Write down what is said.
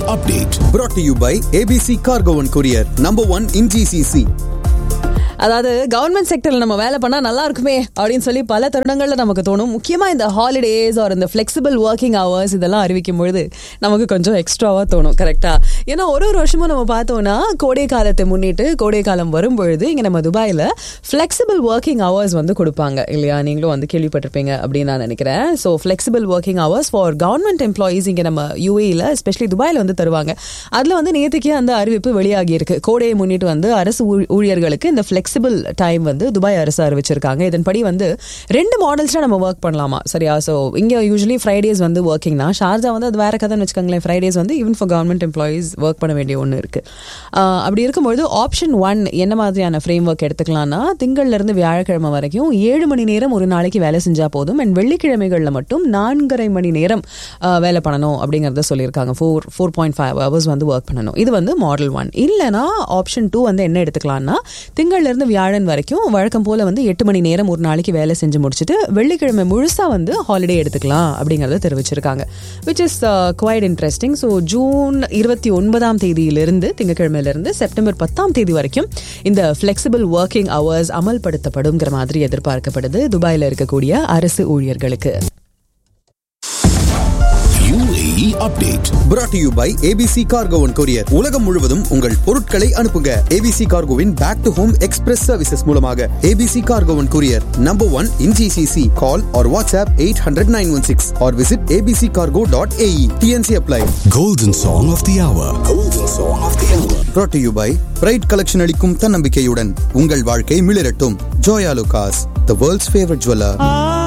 update. brought to you by ABC Cargo and Courier, number one in GCC. அதாவது government செக்டர்ல நம்ம வேலை பண்ணா நல்லா இருக்குமே அப்படின்னு சொல்லி பல தருணங்கள்ல நமக்கு தோணும் முக்கியமா இந்த ஹாலிடேஸ் ஆர் இந்த ஃபிளெக்சிபிள் ஒர்க்கிங் ஹவர்ஸ் இதெல்லாம் அறிவிக்கும் பொழுது நமக்கு கொஞ்சம் எக்ஸ்ட்ராவா தோணும் கரெக்டா ஏன்னா ஒரு ஒரு வருஷமும் நம்ம பார்த்தோம்னா கோடை காலத்தை முன்னிட்டு கோடை காலம் வரும் பொழுது இங்க நம்ம துபாயில ஃபிளெக்சிபிள் ஒர்க்கிங் ஹவர்ஸ் வந்து கொடுப்பாங்க இல்லையா நீங்களும் வந்து கேள்விப்பட்டிருப்பீங்க அப்படின்னு நான் நினைக்கிறேன் so flexible working hours for government employees இங்க நம்ம யூஏல எஸ்பெஷலி துபாயில வந்து தருவாங்க அதுல வந்து நேற்றுக்கே அந்த அறிவிப்பு வெளியாகி இருக்கு கோடையை முன்னிட்டு வந்து அரசு ஊழ்- ஊழியர்களுக்கு இந்த ஃபிளெக்சிபிள் டைம் வந்து துபாய் அரசு அறிவிச்சிருக்காங்க இதன்படி வந்து ரெண்டு மாடல்ஸ்ல நம்ம ஒர்க் பண்ணலாமா சரியா ஸோ இங்க யூஸ்வலி ஃப்ரைடேஸ் வந்து ஒர்க்கிங்னா ஷார்ஜா வந்து அது வேற கதைன்னு வச்சுக்கோங்களேன் ஃப்ரைடேஸ் வந்து even for government employees work பண்ண வேண்டிய ஒன்று இருக்கு ஆஹ் அப்படி இருக்கும்பொழுது ஆப்ஷன் ஒன் என்ன மாதிரியான ஃப்ரேம் ஒர்க் எடுத்துக்கலாம்னா திங்கள்ல இருந்து வியாழக்கிழமை வரைக்கும் ஏழு மணி நேரம் ஒரு நாளைக்கு வேலை செஞ்சா போதும் அண்ட் வெள்ளிக்கிழமைகள்ல மட்டும் நான்கரை மணி நேரம் ஆஹ் வேலை பண்ணணும் அப்படிங்கறத சொல்லியிருக்காங்க four four point five hours வந்து ஒர்க் பண்ணணும் இது வந்து மாடல் ஒன் இல்லைனா ஆப்ஷன் டூ வந்து என்ன எடுத்துக்கலாம்னா திங்கள்ல இருந்து வியாழன் வரைக்கும் வழக்கம் போல வந்து எட்டு மணி நேரம் ஒரு நாளைக்கு வேலை செஞ்சு முடிச்சுட்டு வெள்ளிக்கிழமை முழுசா வந்து ஹாலிடே எடுத்துக்கலாம் அப்படிங்கறத தெரிவிச்சிருக்காங்க which is quite interesting so June இருபத்தி ஒன்பதாம் தேதியிலிருந்து திங்கட்கிழமையிலிருந்து செப்டம்பர் பத்தாம் தேதி வரைக்கும் இந்த ஃபிளெக்சிபிள் ஒர்க்கிங் ஹவர்ஸ் அமல்படுத்தப்படுங்கிற மாதிரி எதிர்பார்க்கப்படுது துபாயில இருக்கக்கூடிய அரசு ஊழியர்களுக்கு UAE update. brought to you by ABC Cargo and Courier. உலகம் முழுவதும் உங்கள் பொருட்களை அனுப்புங்க ABC Cargoவின் back to home express services மூலமாக ABC Cargo and Courier, number one in GCC. Call or WhatsApp 800-916 or visit abccargo.ae. TNC apply. Golden song of the hour. Golden song of the hour. brought to you by bride collection அளிக்கும் தன்னம்பிக்கையுடன் உங்கள் வாழ்க்கை மிளிரட்டும் Joyalukkas the world's favourite jeweller